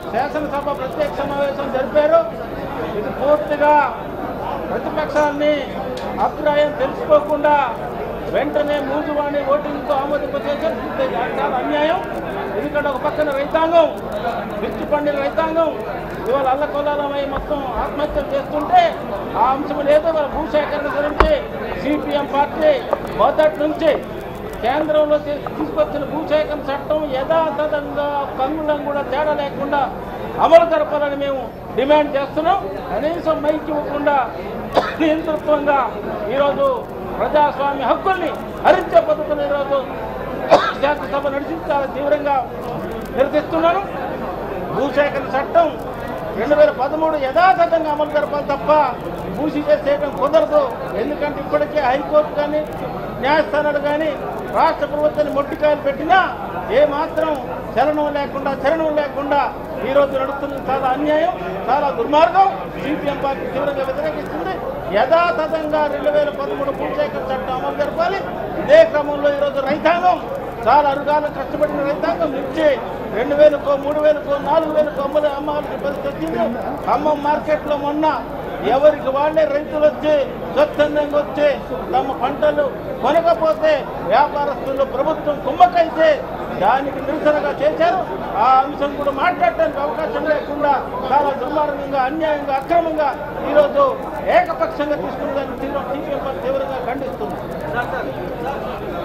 శాసనసభ ప్రత్యేక సమావేశం జరిపారు ఇది పూర్తిగా ప్రతిపక్షాన్ని అభిప్రాయం తెలుసుకోకుండా వెంటనే మూజువాణి ఓటింగ్తో ఆమోదింపచేశారు ఇది చాలా అన్యాయం ఎందుకంటే ఒక పక్కన రైతాంగం విచ్చి పండిన రైతాంగం ఇవాళ అల్లకొల్లాలమై మొత్తం ఆత్మహత్యలు చేస్తుంటే ఆ అంశం లేదు వాళ్ళ భూసేకరణ గురించి సిపిఎం పార్టీ మొదటి నుంచి కేంద్రంలో తీ- తీసుకొచ్చిన భూసేకరణ చట్టం యథాతథంగా కంగుళం కూడా తేడా లేకుండా అమలు జరపాలని మేము డిమాండ్ చేస్తున్నాం కనీసం మైకి ఇవ్వకుండా నియంతృత్వంగా ఈరోజు ప్రజాస్వామ్య హక్కుల్ని హరించే పద్ధతిలో ఈరోజు శాసనసభ నడిచి చాలా తీవ్రంగా నిరసిస్తున్నాను భూసేకరణ చట్టం రెండు వేల పదమూడు యథాతథంగా అమలు జరపాలి తప్ప మూసి చేసేయడం కుదరదు ఎందుకంటే ఇప్పటికే హైకోర్టు కానీ న్యాయస్థానాలు కానీ రాష్ట్ర ప్రభుత్వాన్ని మొట్టికాయలు పెట్టినా ఏ మాత్రం చలనం లేకుండా చలనం లేకుండా ఈ రోజు నడుస్తున్నది చాలా అన్యాయం చాలా దుర్మార్గం సిపిఎం పార్టీ తీవ్రంగా వ్యతిరేకిస్తుంది యథాతథంగా రెండు వేల పదమూడు భూసేకరణ చట్టం అమలు జరపాలి ఇదే క్రమంలో ఈరోజు రైతాంగం చాలా అరుగాల కష్టపడిన రైతాంగం నుంచి రెండు వేలకో మూడు వేలకో నాలుగు వేలకో అమ్మలు అమ్మాల్సిన పరిస్థితి వచ్చింది ఖమ్మం మార్కెట్లో మొన్న ఎవరికి వాళ్ళే రైతులు వచ్చి స్వచ్ఛందంగా వచ్చి తమ పంటలు కొనకపోతే వ్యాపారస్తులు ప్రభుత్వం కుమ్మకైతే దానికి నిరసనగా చేశారు ఆ అంశం కూడా మాట్లాడటానికి అవకాశం లేకుండా చాలా దుర్మార్గంగా అన్యాయంగా అక్రమంగా ఈరోజు ఏకపక్షంగా తీసుకున్న దాన్ని తీవ్ర తీవ్రంగా ఖండిస్తుంది